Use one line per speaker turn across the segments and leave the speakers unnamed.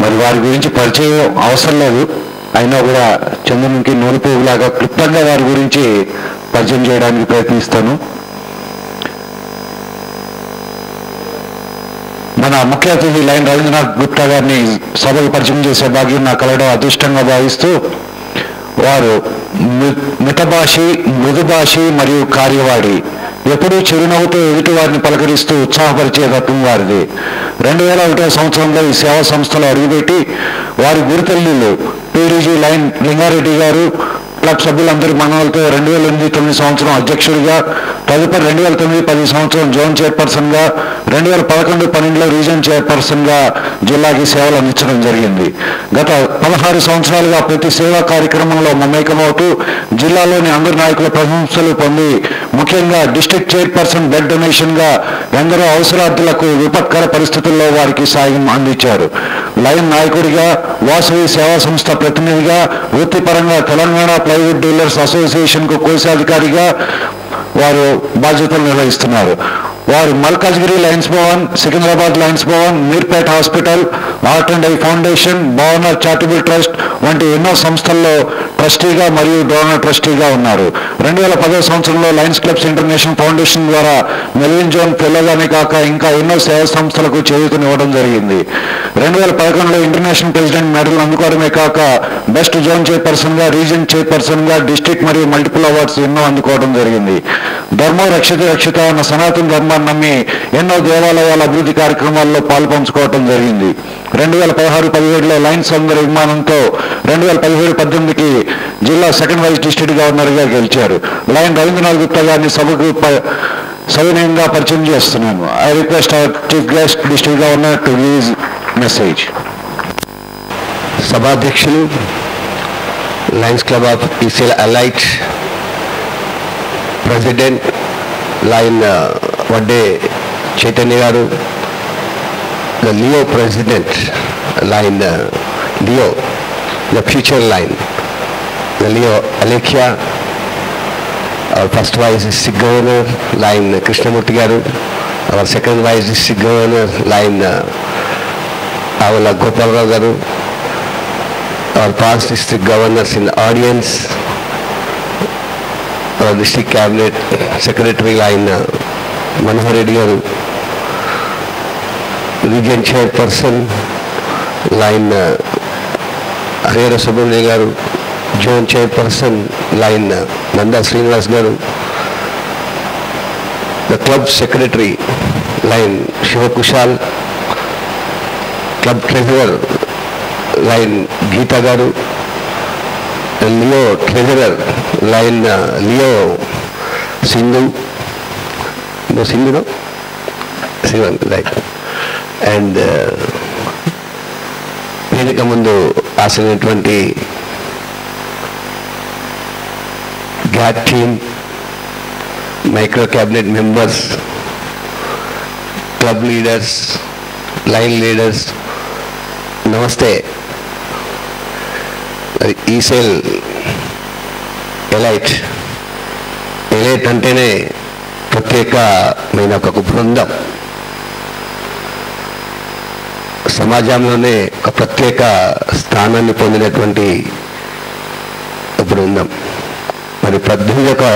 మరి వారి గురించి పరిచయం అవసరం లేదు అయినా కూడా చంద్రునికి నూనె పోగులాగా క్లుప్తంగా వారి గురించి పరిచయం చేయడానికి ప్రయత్నిస్తాను మన ముఖ్య అతిథి లైన్ రవీంద్రనాథ్ గుప్తా గారిని సభకు పరిచయం చేసే భాగ్యం నాకు కలగడం అదృష్టంగా భావిస్తూ వారు మి- మితభాషి మృదుభాషి మరియు కార్యవాడి ఎప్పుడూ చిరునవ్వుతో ఎదుటి వారిని పలకరిస్తూ ఉత్సాహపరిచే తత్వం వారిది రెండు వేల ఒకటో సంవత్సరంలో ఈ సేవా సంస్థలో అడుగుపెట్టి వారి గురుతల్లులు పీడీజీ లైన్ లింగారెడ్డి గారు క్లబ్ సభ్యులందరి మనవలతో రెండు వేల ఎనిమిది తొమ్మిది సంవత్సరం అధ్యక్షుడిగా తదుపరి రెండు వేల తొమ్మిది పది సంవత్సరం జోన్ చైర్పర్సన్గా రెండు వేల పదకొండు పన్నెండులో రీజన్ చైర్పర్సన్గా జిల్లాకి సేవలు అందించడం జరిగింది గత పదహారు సంవత్సరాలుగా ప్రతి సేవా కార్యక్రమంలో మమేకమవుతూ జిల్లాలోని అందరి నాయకుల ప్రశంసలు పొంది ముఖ్యంగా డిస్ట్రిక్ట్ చైర్పర్సన్ బ్లడ్ డొనేషన్గా ఎందరో అవసరార్థులకు విపత్కర పరిస్థితుల్లో వారికి సాయం అందించారు లైన్ నాయకుడిగా వాసవి సేవా సంస్థ ప్రతినిధిగా వృత్తిపరంగా తెలంగాణ ప్లైవుడ్ డీలర్స్ అసోసియేషన్కు కోశాధికారిగా వారు బాధ్యతలు నిర్వహిస్తున్నారు వారు Malkajgiri Lions Bhavan Secunderabad Lions Bhavan Meerpet hospital art and eye foundation భవనర్ చారిటబుల్ ట్రస్ట్ వంటి ఎన్నో సంస్థల్లో ట్రస్టీగా మరియు డోనర్ ట్రస్టీగా ఉన్నారు రెండు వేల పదో సంవత్సరంలో లయన్స్ క్లబ్స్ ఇంటర్నేషనల్ ఫౌండేషన్ ద్వారా మెలిన్ జోన్ ఫెలోగానే కాక ఇంకా ఎన్నో సేవా సంస్థలకు చేయూతనివ్వడం జరిగింది రెండు వేల పదకొండులో ఇంటర్నేషనల్ ప్రెసిడెంట్ మెడల్ అందుకోవడమే కాక బెస్ట్ జోన్ చైర్పర్సన్ గా రీజన్ చైర్పర్సన్ గా డిస్ట్రిక్ట్ మరియు మల్టిపుల్ అవార్డ్స్ ఎన్నో అందుకోవడం జరిగింది ధర్మం రక్షిత రక్షిత అన్న సనాతన ధర్మాన్ని నమ్మి ఎన్నో దేవాలయాల అభివృద్ధి కార్యక్రమాల్లో పాల్పంచుకోవడం జరిగింది రెండు వేల పదహారు పదిహేడులో లైన్స్ అందరి విమానంతో రెండు వేల పదిహేడు పద్దెనిమిదికి జిల్లా సెకండ్ వైస్ డిస్ట్రిక్ట్ గవర్నర్గా గెలిచారు లైన్ రవీంద్రనాథ్ గుప్తా గారిని సభకు ప- సవినయంగా పరిచయం చేస్తున్నాను I request our chief guest district governor to release message
సభాధ్యక్షులు Lions club of ECL elite president lion Vadde Chaitanya garu the Leo president lion Leo the future lion the Leo Alekhya our first vice district governor, line Krishnamurti garu. Our second vice district governor, line uh, Avala Gopalrao garu. Our past district governors in the audience. Our district cabinet secretary, line uh, Manohar Reddy garu. Region chairperson, line uh, Harihara Subramania garu. Zone chairperson lion Nanda Srinivas garu the club secretary lion Shivakushal club treasurer lion Geetha garu Leo treasurer lion Leo Sindhu నో సింధునో Shivan right and వేదిక ముందు ఆసినటువంటి GAT team micro cabinet members club leaders lion leaders నమస్తే ECL elite elite అంటేనే ప్రత్యేకమైన ఒక బృందం సమాజంలోనే ఒక ప్రత్యేక స్థానాన్ని పొందినటువంటి ఒక బృందం మరి పద్దెనిమిది ఒక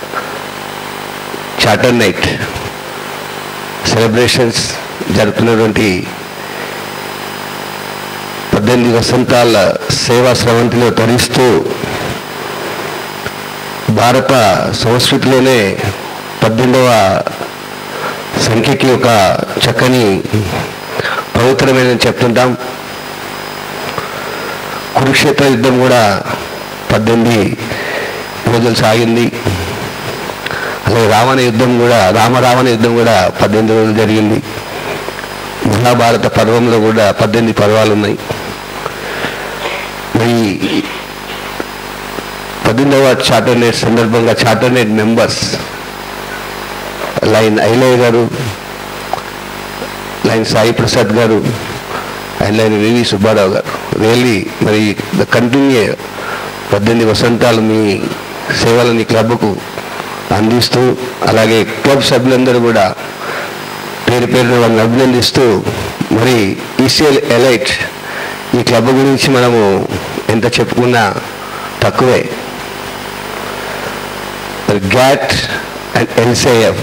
చార్టర్ నైట్ సెలబ్రేషన్స్ జరుపుతున్నటువంటి పద్దెనిమిది వసంతాల సేవా స్రవంతిలో తరిస్తూ భారత సంస్కృతిలోనే పద్దెనిమిదవ సంఖ్యకి ఒక చక్కని పవిత్రమైన చెప్తుంటాం కురుక్షేత్ర యుద్ధం కూడా పద్దెనిమిది రోజులు సాగింది అలాగే రావణ యుద్ధం కూడా రామరావణ యుద్ధం కూడా పద్దెనిమిది రోజులు జరిగింది మహాభారత పర్వంలో కూడా పద్దెనిమిది పర్వాలు ఉన్నాయి మరి పద్దెనిమిదవ చార్టర్ నెట్ సందర్భంగా charter night members lion Ilaiah గారు లైన్ సాయి ప్రసాద్ గారు అండ్ లైన్ వివి సుబ్బారావు గారు రియల్లీ మరి ద కంటిన్యూ పద్దెనిమిది వసంతాలు మీ సేవలని క్లబ్కు అందిస్తూ అలాగే క్లబ్ సభ్యులందరూ కూడా పేరు పేరున వాళ్ళని అభినందిస్తూ మరి ఈసీఎల్ ఎలైట్ ఈ క్లబ్ గురించి మనము ఎంత చెప్పుకున్నా తక్కువే గ్యాట్ అండ్ ఎన్సేఎఫ్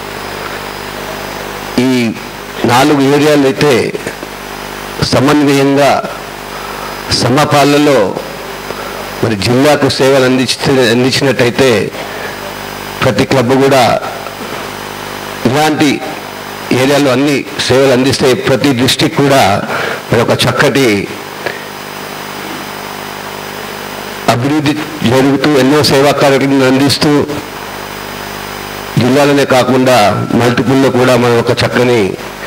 ఈ నాలుగు ఏరియాలు అయితే సమన్వయంగా సమపాలలో మరి జిల్లాకు సేవలు అందించి అందించినట్టయితే ప్రతి క్లబ్ కూడా ఇలాంటి ఏరియాలో అన్ని సేవలు అందిస్తే ప్రతి డిస్టిక్ కూడా మరి ఒక చక్కటి అభివృద్ధి జరుగుతూ ఎన్నో సేవా కార్యక్రమాలు అందిస్తూ జిల్లాలోనే కాకుండా మల్టిపుల్లో కూడా మనం ఒక చక్కని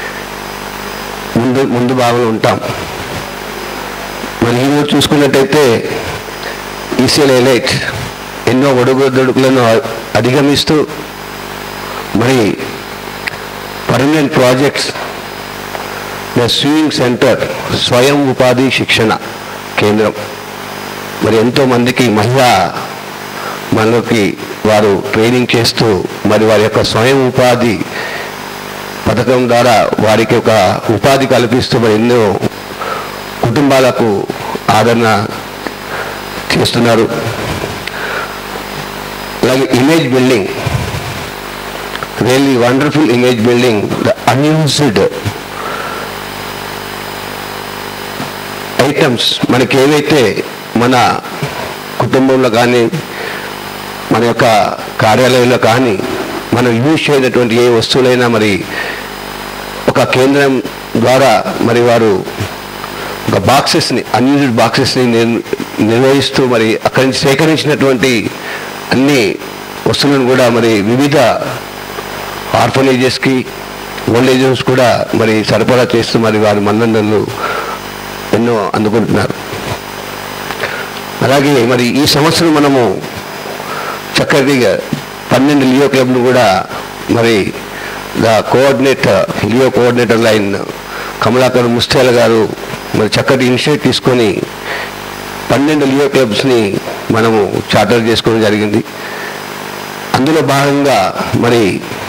ముందు ముందు భాగంలో ఉంటాం మరి ఈరోజు చూసుకున్నట్టయితే ఈసీఎల్ ఎలైట్ ఎన్నో ఒడుగుదొడుకులను అధిగమిస్తూ మరి permanent projects the swimming centre స్వయం ఉపాధి శిక్షణ కేంద్రం మరి ఎంతో మందికి మహిళా మనకి వారు ట్రైనింగ్ చేస్తూ మరి వారి యొక్క స్వయం ఉపాధి పథకం ద్వారా వారికి ఒక ఉపాధి కల్పిస్తూ మరి ఎన్నో కుటుంబాలకు ఆదరణ చేస్తున్నారు అలాగే image building really wonderful image building the unused items మనకి ఏవైతే మన కుటుంబంలో కానీ మన యొక్క కార్యాలయంలో కానీ మనం యూజ్ చేయనటువంటి ఏ వస్తువులైనా మరి ఒక కేంద్రం ద్వారా మరి వారు ఒక బాక్సెస్ని అన్యూజ్డ్ బాక్సెస్ని నిర్- నిర్వహిస్తూ మరి అక్కడి నుంచి సేకరించినటువంటి అన్ని వస్తువులను కూడా మరి వివిధ ఆర్ఫనేజెస్కి ఓల్డ్ ఏజెస్ కూడా మరి సరఫరా చేస్తూ మరి వారి మన్ననలు ఎన్నో అందుకుంటున్నారు అలాగే మరి ఈ సంవత్సరం మనము చక్కగా పన్నెండు లియో క్లబ్ను కూడా మరి the coordinator Leo coordinator lion Kamalakar Mustyala గారు మరి చక్కటి ఇనిషియేట్ తీసుకొని పన్నెండు లియో క్లబ్స్ని మనము చార్టర్ చేసుకోవడం జరిగింది అందులో భాగంగా మరి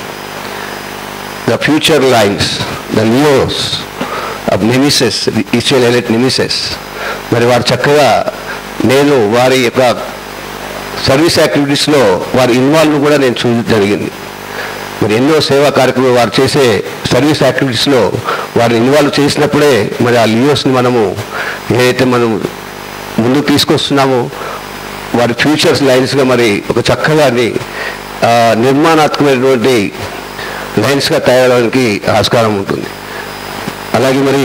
the future Lions the Leos of నిమిసెస్ ఇస్రాయల్ ఎలెట్ నిమిసెస్ మరి వారు చక్కగా నేను వారి యొక్క సర్వీస్ యాక్టివిటీస్లో వారి ఇన్వాల్వ్ కూడా నేను చూడడం జరిగింది మరి ఎన్నో సేవా కార్యక్రమాలు వారు చేసే సర్వీస్ యాక్టివిటీస్లో వారిని ఇన్వాల్వ్ చేసినప్పుడే మరి ఆ లియోస్ని మనము ఏదైతే మనం ముందుకు తీసుకొస్తున్నామో వారి ఫ్యూచర్స్ లైన్స్గా మరి ఒక చక్కగా ఆ, నిర్మాణాత్మకమైనటువంటి లైన్స్గా తయారవడానికి ఆస్కారం ఉంటుంది అలాగే మరి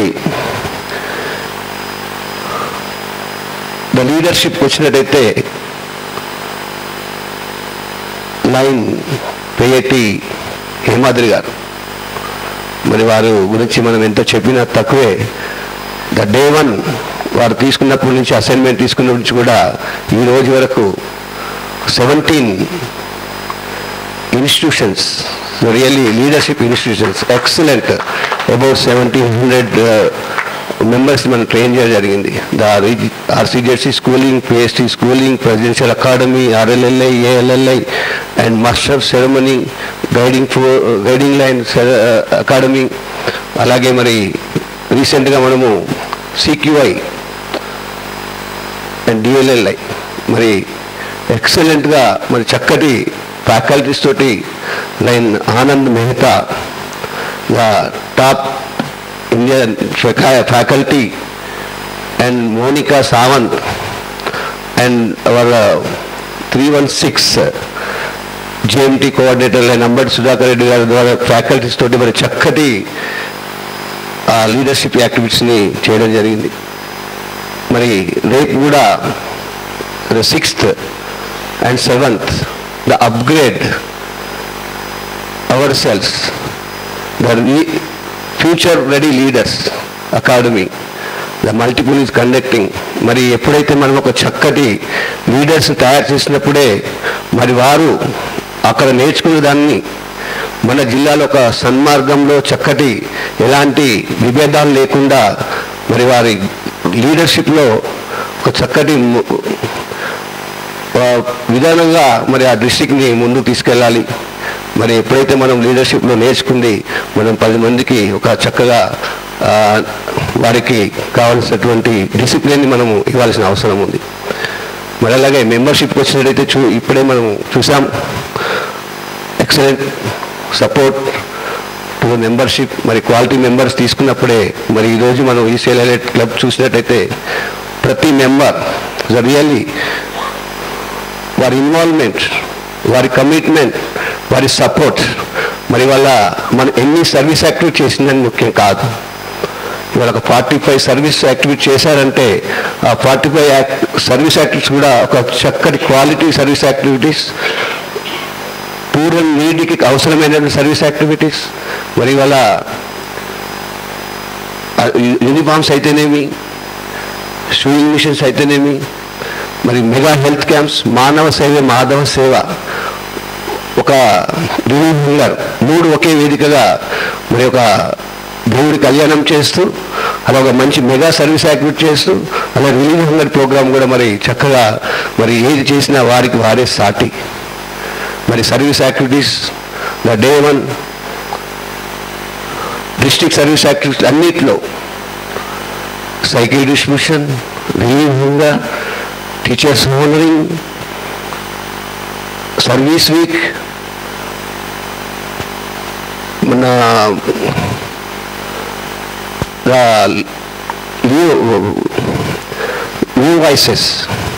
ద లీడర్షిప్ వచ్చినట్టయితే లైన్ పేయటి హేమాద్రి గారు మరి వారు గురించి మనం ఎంత చెప్పినా తక్కువే ద డే వన్ వారు తీసుకున్నప్పటి నుంచి అసైన్మెంట్ తీసుకున్నప్పటి నుంచి కూడా ఈ రోజు వరకు seventeen institutions really leadership institutions excellent about seventeen hundred members మనం ట్రైన్ చేయడం జరిగింది the RCZC schooling PST schooling presidential academy RLLI ALLI and master ceremony guiding ఫో గైడింగ్ లైన్ అకాడమీ అలాగే మరి రీసెంట్గా మనము సిక్యూఐ అండ్ డిఎల్ఎల్ఐ మరి ఎక్సలెంట్గా మరి చక్కటి ఫ్యాకల్టీస్ తోటి lion Anand Mehta the top Indian faculty and Monica Sawant and our three one six JMT coordinator lion Ambati Sudhakar Reddy గారి ద్వారా ఫ్యాకల్టీస్ తోటి మరి చక్కటి ఆ లీడర్షిప్ యాక్టివిటీస్ని చేయడం జరిగింది మరి రేపు కూడా the sixth and seventh the upgrade our cells the future ready leaders academy the multiple is conducting మరి ఎప్పుడైతే మనం ఒక చక్కటి లీడర్స్ తయారు చేసినప్పుడే మరి వారు అక్కడ నేర్చుకునే దాన్ని మన జిల్లాలో ఒక సన్మార్గంలో చక్కటి ఎలాంటి విభేదాలు లేకుండా మరి వారి లీడర్షిప్లో ఒక చక్కటి ము- ఆ, విధానంగా మరి ఆ డిస్టిక్ని ముందుకు తీసుకెళ్ళాలి మరి ఎప్పుడైతే మనం లీడర్షిప్లో నేర్చుకుంది మనం పది మందికి ఒక చక్కగా ఆ, వారికి కావాల్సినటువంటి డిసిప్లిన్ని మనము ఇవ్వాల్సిన అవసరం ఉంది మరి అలాగే మెంబర్షిప్కి వచ్చినట్టయితే చూ ఇప్పుడే మనం చూసాం ఎక్సలెంట్ సపోర్ట్ టు మెంబర్షిప్ మరి క్వాలిటీ మెంబర్స్ తీసుకున్నప్పుడే మరి ఈరోజు మనం ఈ సెలెక్ట్ క్లబ్ చూసినట్టయితే ప్రతి మెంబర్ రియల్లీ వారి ఇన్వాల్వ్మెంట్ వారి కమిట్మెంట్ వారి సపోర్ట్ మరి వాళ్ళ మన ఎన్ని సర్వీస్ యాక్టివిటీ చేసిందని ముఖ్యం కాదు ఇవాళ ఒక ఫార్టీ ఫైవ్ సర్వీస్ యాక్టివిటీ చేశారంటే ఆ ఫార్టీ ఫైవ్ సర్వీస్ యాక్టివిటీస్ కూడా ఒక చక్కటి క్వాలిటీ సర్వీస్ యాక్టివిటీస్ పూర్వం నీటికి అవసరమైన సర్వీస్ యాక్టివిటీస్ మరి వాళ్ళ యూనిఫామ్స్ అయితేనేమి షూయింగ్ మిషన్స్ అయితేనేమి మరి మెగా హెల్త్ క్యాంప్స్ మానవ సేవ మాధవ సేవ ఒక రిలీఫ్ హంగర్ మూడు ఒకే వేదికగా మరి ఒక దేవుడి కళ్యాణం చేస్తూ అలా ఒక మంచి మెగా సర్వీస్ యాక్టివిటీ చేస్తూ అలా రిలీఫ్ హంగర్ ప్రోగ్రామ్ కూడా మరి చక్కగా మరి ఏది చేసినా వారికి వారే సాటి మరి service activities the day one district service activities అన్నిట్లో cycle distribution relief hunger teachers honouring service week మన న్యూ వాయిసెస్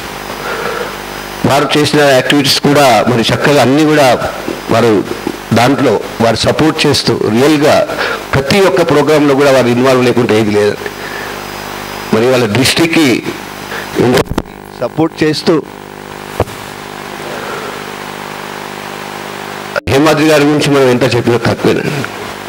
వారు చేసిన యాక్టివిటీస్ కూడా మరి చక్కగా అన్నీ కూడా వారు దాంట్లో వారు సపోర్ట్ చేస్తూ రియల్గా ప్రతి ఒక్క ప్రోగ్రాంలో కూడా వారు ఇన్వాల్వ్ లేకుంటే ఏది లేదు మరి వాళ్ళ దృష్టికి సపోర్ట్ చేస్తూ హేమాద్రి గారి గురించి మనం ఎంత చెప్పినా తక్కువేనండి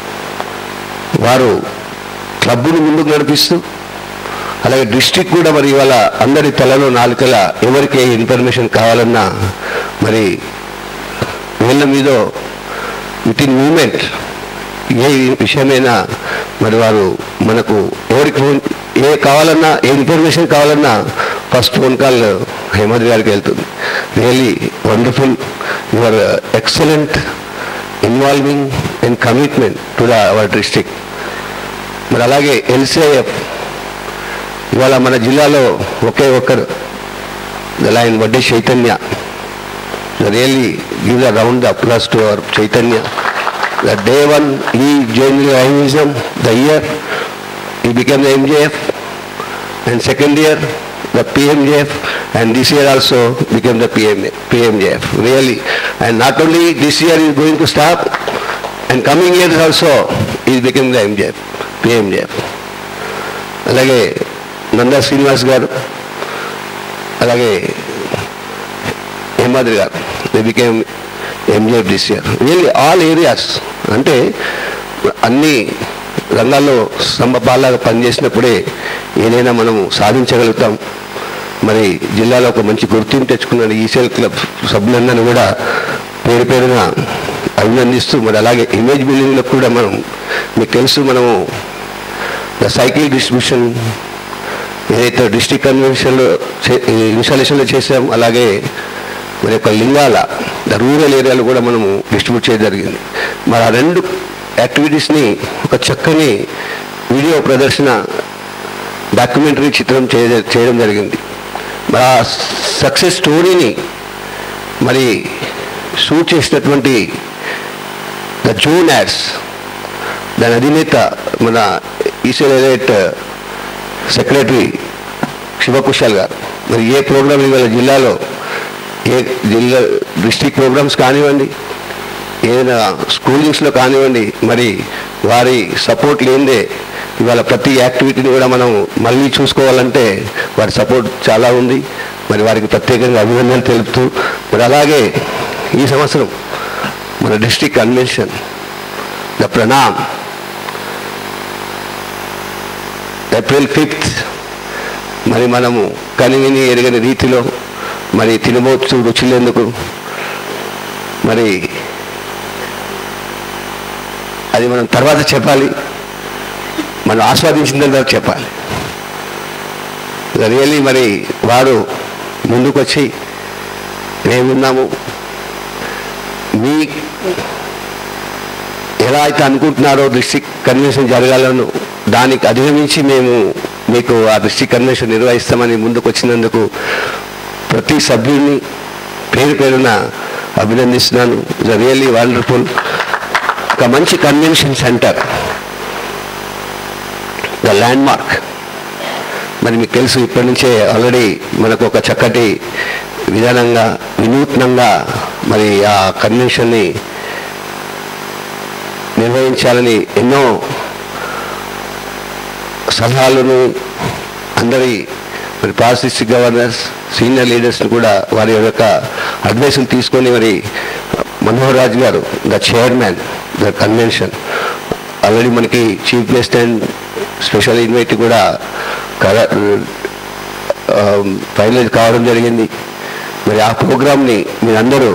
వారు క్లబ్ను ముందుకు నడిపిస్తూ అలాగే డిస్ట్రిక్ట్ కూడా మరి ఇవాళ అందరి తలలో నాలుకల ఎవరికి ఏ ఇన్ఫర్మేషన్ కావాలన్నా మరి వీళ్ళ మీద విత్ ఇన్ మూమెంట్ ఏ విషయమైనా మరి వారు మనకు ఎవరికి ఫోన్ ఏ కావాలన్నా ఏ ఇన్ఫర్మేషన్ కావాలన్నా ఫస్ట్ ఫోన్ కాల్ హేమాద్రి గారికి వెళ్తుంది really wonderful your excellent involving and commitment to the our district మరి అలాగే ఎల్సిఐఎఫ్ ఇవాళ మన జిల్లాలో ఒకే ఒక్కరు the lion Vaddi Chaitanya really give the round the plus to our Chaitanya the day one he join Lionism the year he become the MJF and second year the PMJF and this year also became the PM, PMJF, really. And not only this year is going to stop, and coming years also is becoming the MJF, PMJF. అలాగే నందా శ్రీనివాస్ గారు అలాగే హేమాద్రి గారు they became MJF this year really all areas అంటే అన్ని రంగాల్లో సమపాలాగా పనిచేసినప్పుడే ఏదైనా మనము సాధించగలుగుతాం మరి జిల్లాలో ఒక మంచి గుర్తింపు తెచ్చుకున్న ఈసెల్ క్లబ్ సభ్యులందరినీ కూడా పేరు పేరున అభినందిస్తూ మరి అలాగే ఇమేజ్ బిల్డింగ్లో కూడా మనం మీకు తెలుసు మనము ద సైకిల్ డిస్ట్రిబ్యూషన్ ఏదైతే డిస్ట్రిక్ట్ కన్వెన్షన్లో ఇన్స్టాలేషన్లో చేసాం అలాగే మరి యొక్క లింగాల ద రూరల్ ఏరియాలో కూడా మనము డిస్ట్రిబ్యూట్ చేయడం జరిగింది మరి ఆ రెండు యాక్టివిటీస్ని ఒక చక్కని వీడియో ప్రదర్శన డాక్యుమెంటరీ చిత్రం చేయ చేయడం జరిగింది మరి ఆ సక్సెస్ స్టోరీని మరి షూట్ చేసినటువంటి ద జోన్ యాడ్స్ దాని అధినేత మన ఈశ్వరైట్ సెక్రటరీ శివకుశాల్ గారు మరి ఏ ప్రోగ్రాం ఇవాళ జిల్లాలో ఏ జిల్లా డిస్ట్రిక్ట్ ప్రోగ్రామ్స్ కానివ్వండి ఏదైనా స్కూలింగ్స్లో కానివ్వండి మరి వారి సపోర్ట్ లేనిదే ఇవాళ ప్రతి యాక్టివిటీని కూడా మనం మళ్ళీ చూసుకోవాలంటే వారి సపోర్ట్ చాలా ఉంది మరి వారికి ప్రత్యేకంగా అభినందనలు తెలుపుతూ మరి అలాగే ఈ సంవత్సరం మన district convention the Pranam April fifth మరి మనము కనివిని ఎరగని రీతిలో మరి తినబోతు రుచులేందుకు మరి అది మనం తర్వాత చెప్పాలి మనం ఆస్వాదించిన తర్వాత చెప్పాలి రియల్లీ మరి వారు ముందుకొచ్చి మేమున్నాము మీ ఎలా అయితే అనుకుంటున్నారో డిస్ట్రిక్ట్ కన్వెన్షన్ జరగాలను దానికి అధిగమించి మేము మీకు ఆ డిస్ట్రిక్ట్ కన్వెన్షన్ నిర్వహిస్తామని ముందుకు వచ్చినందుకు ప్రతి సభ్యుడిని పేరు పేరున అభినందిస్తున్నాను ఇట్స్ రియల్లీ వండర్ఫుల్ ఒక మంచి convention centre the landmark మరి మీకు తెలుసు ఇప్పటి నుంచే ఆల్రెడీ మనకు ఒక చక్కటి విధానంగా వినూత్నంగా మరి ఆ కన్వెన్షన్ని నిర్వహించాలని ఎన్నో సలహాలను అందరి మరి పాస్ డిస్ట్రిక్ట్ గవర్నర్స్ సీనియర్ లీడర్స్ని కూడా వారి యొక్క అడ్వైస్ని తీసుకొని మరి మనోహర్ రాజు గారు the chairman the convention already మనకి chief guest and special invite కూడా ఫైనలైజ్ కావడం జరిగింది మరి ఆ ప్రోగ్రామ్ని మీరందరూ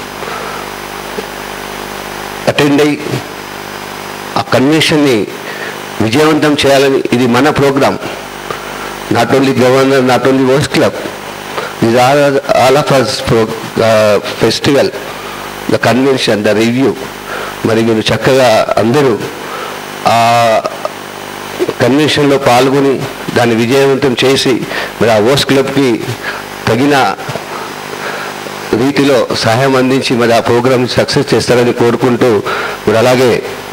అటెండ్ అయ్యి ఆ కన్వెన్షన్ని విజయవంతం చేయాలని ఇది మన programme not only governor not only ours club ఇది all all of us festival the convention the review మరి మీరు చక్కగా అందరూ ఆ కన్వెన్షన్లో పాల్గొని దాన్ని విజయవంతం చేసి మరి ఆ ఓస్ క్లబ్కి తగిన రీతిలో సహాయం అందించి మరి ఆ ప్రోగ్రామ్ సక్సెస్ చేస్తారని కోరుకుంటూ మరి అలాగే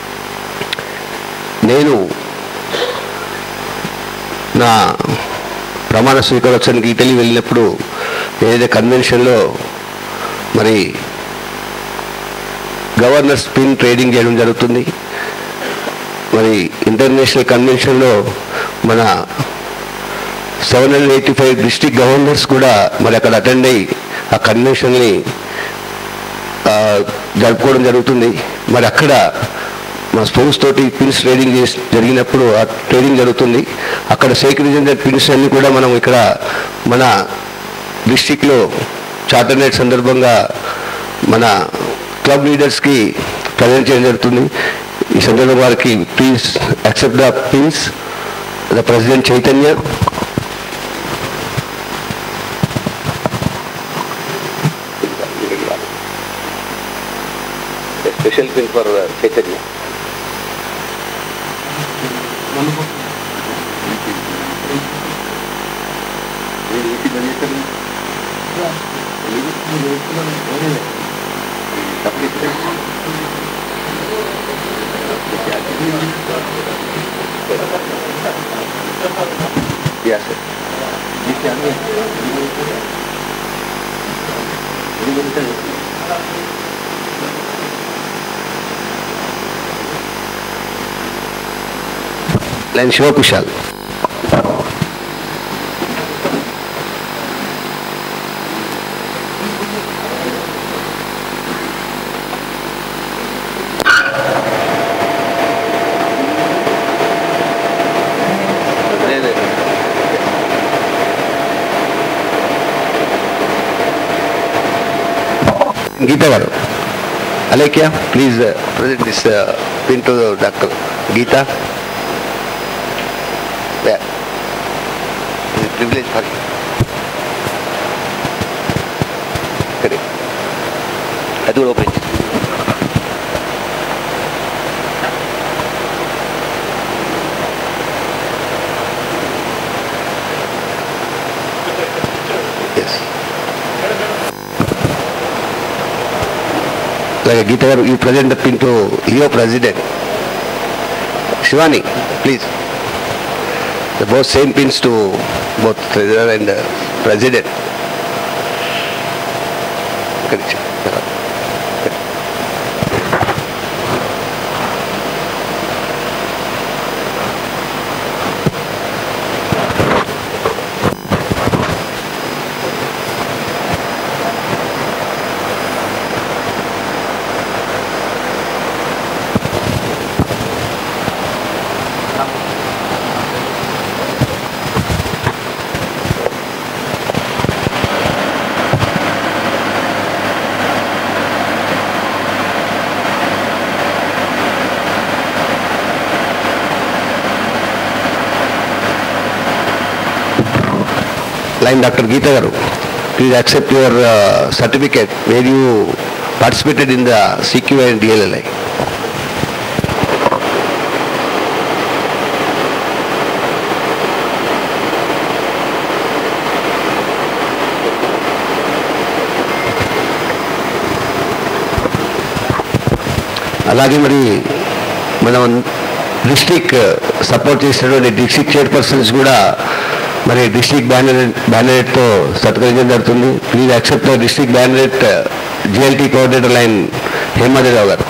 నేను నా ప్రమాణ స్వీకారోత్సవానికి ఇటలీ వెళ్ళినప్పుడు ఏదైతే కన్వెన్షన్లో మరి గవర్నర్ స్పిన్ ట్రేడింగ్ చేయడం జరుగుతుంది మరి ఇంటర్నేషనల్ కన్వెన్షన్లో మన seven hundred eighty five district governors కూడా మరి అక్కడ అటెండ్ అయ్యి ఆ కన్వెన్షన్ని ఆ, జరుపుకోవడం జరుగుతుంది మరి అక్కడ మా స్పోర్ట్స్ తోటి పిన్స్ ట్రేడింగ్ చేసి జరిగినప్పుడు ఆ ట్రేడింగ్ జరుగుతుంది అక్కడ సేకరించిన పిన్స్ అన్ని కూడా మనం ఇక్కడ మన డిస్టిక్లో చార్టర్ నైట్ సందర్భంగా మన క్లబ్ లీడర్స్కి ప్రజెంట్ చేయడం జరుగుతుంది ఈ సందర్భంగా వారికి please accept the pins the president Chaitanya special pin for Chaitanya Yes, sir. Len Shivakushal. Geetha గారు Alekhya please present this pin to doctor Geetha privilege for ఇక్కడే అది కూడా ఓపెన్ ఎస్ అలాగే గీత గారు ఈ present pin to Leo president Shivani please both same pins to both treasurer and uh, president. Correct. Line Dr. Geeta Garu, please accept your uh, certificate where you participated in the CQ and DLLI. అలాగే మరి మనం district support చేసినటువంటి district chairpersons కూడా మరి district banner బ్యానరేట్తో సత్కరించడం జరుగుతుంది please accept the district banneret GLT coordinator lion Hemaderao గారు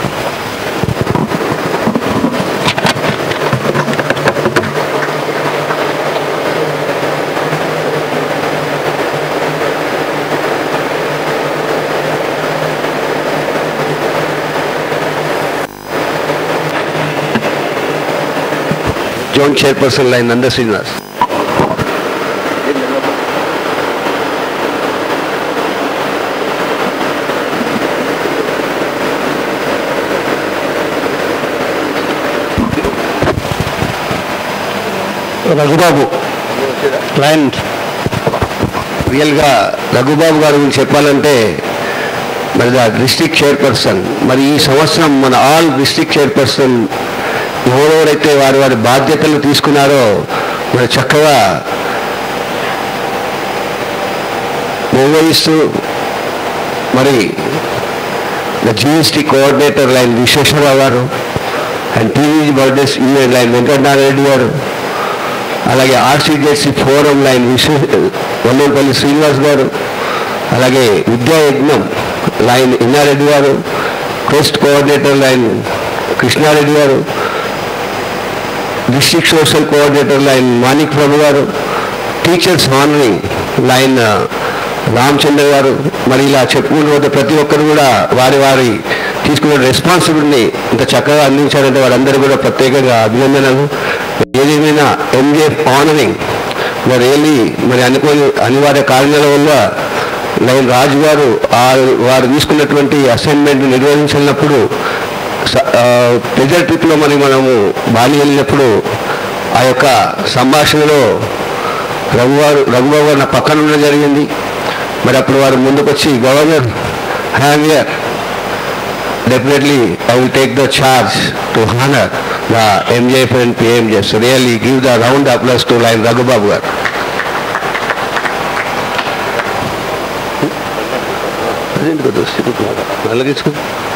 zone chairperson lion Nanda Srinivas
Raghubabu
lion రియల్గా రఘుబాబు గారి గురించి చెప్పాలంటే మరి ద డిస్టిక్ చైర్పర్సన్ మరి ఈ సంవత్సరం మన ఆల్ డిస్టిక్ చైర్పర్సన్ ఎవరెవరైతే వారి వారి బాధ్యతలు తీసుకున్నారో మరి చక్కగా నిర్వహిస్తూ మరి the GST coordinator lion Visweswararao గారు and TV birthdays union lion Venkatanarayana Reddy గారు అలాగే ఆర్సీజేసీ ఫోరం లైన్ విశ్వ వల్లంపల్లి శ్రీనివాస్ గారు అలాగే విద్యా యజ్ఞం లైన్ ఇన్నారెడ్డి గారు క్వెస్ట్ కోఆర్డినేటర్ లైన్ కృష్ణారెడ్డి గారు district social coordinator lion Manik Prabhu గారు టీచర్స్ హానరింగ్ లైన్ రామచంద్ర గారు మరి ఇలా చెప్పుకుంటూ పోతే ప్రతి ఒక్కరు కూడా వారి వారి తీసుకున్న రెస్పాన్సిబిలిటీని ఇంత చక్కగా అందించారంటే వారందరూ కూడా ప్రత్యేకంగా అభినందనలు ఏదేమైనా ఎంజేఎఫ్ ఆనరింగ్ మరి రియల్లీ మరి అనుకోని అనివార్య కారణాల వల్ల లైన్ రాజు గారు ఆ- వారు తీసుకున్నటువంటి అసైన్మెంట్ నిర్వహించినప్పుడు ప్రెజర్ ట్రిప్లో మరి మనము బాలి వెళ్ళినప్పుడు ఆ యొక్క సంభాషణలో రఘువారు రఘుబాబు గారు నా పక్కన ఉండడం జరిగింది మరి అప్పుడు వారు ముందుకు వచ్చి governor have year definitely I will take the charge to honour the MJF and PMJF really give the round applause to lion Raghubabu గారు ప్రజెంట్ కదా నల్ల తీసుకో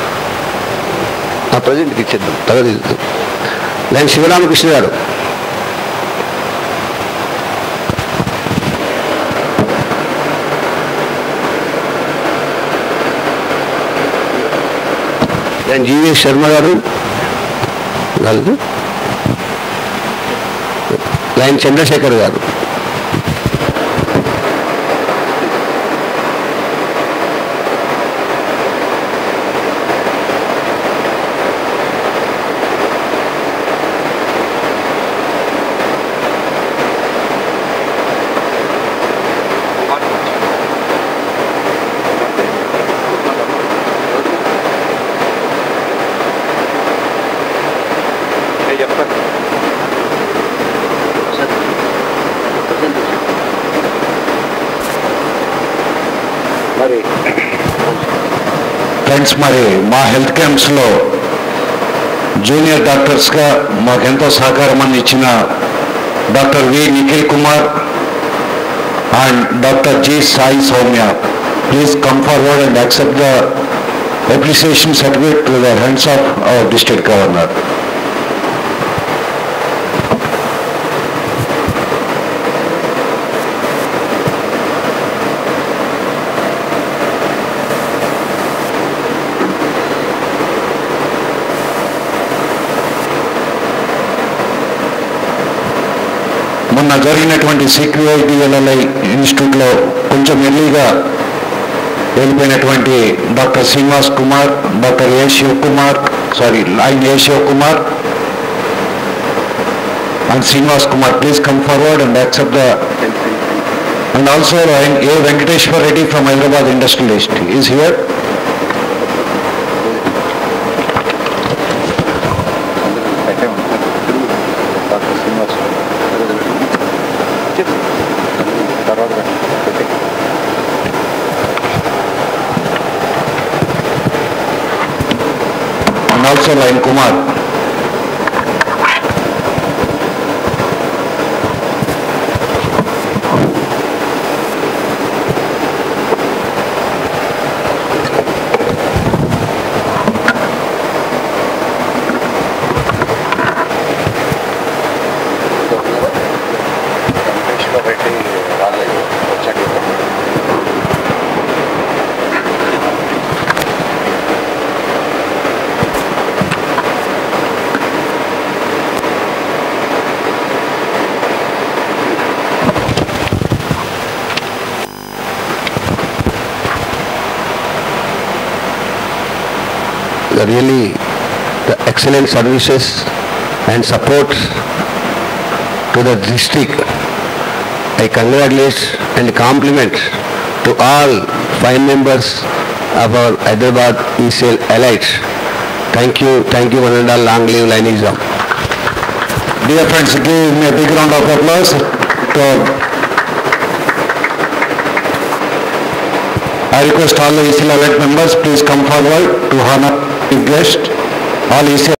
ఆ ప్రజెంట్కి ఇచ్చేద్దాం తర్వాత ఇద్దాం లైన్ శివరామకృష్ణ గారు లైన్ జీవీఎస్ శర్మ గారు వాళ్ళు లైన్ చంద్రశేఖర్ గారు
మరి ఫ్రెండ్స్ మరి మా హెల్త్ క్యాంప్స్లో జూనియర్ డాక్టర్స్గా మాకెంతో సహకారం అందించిన doctor V Nikhil Kumar and doctor G Sai Soumya please come forward and accept the appreciation certificate to the hands of our district governor మొన్న జరిగినటువంటి సిక్యూఐడిఎల్ఎల్ఐ ఇన్స్టిట్యూట్లో కొంచెం ఎర్లీగా వెళ్ళిపోయినటువంటి doctor Srinivas Kumar doctor A Shiv Kumar sorry lion A Shiv Kumar and Srinivas Kumar please come forward and accept the and also lion A Venkateshwar Reddy from Hyderabad industrialist is here and also line Kumar.
really the excellent services and support to the district. I congratulate and compliment to all five members of our Hyderabad ECL Elite. Thank you, thank you one and all, long live Linism.
Dear friends, give me a big round of applause to I request all the ECL elect members, please come forward to honor the guest. All ECL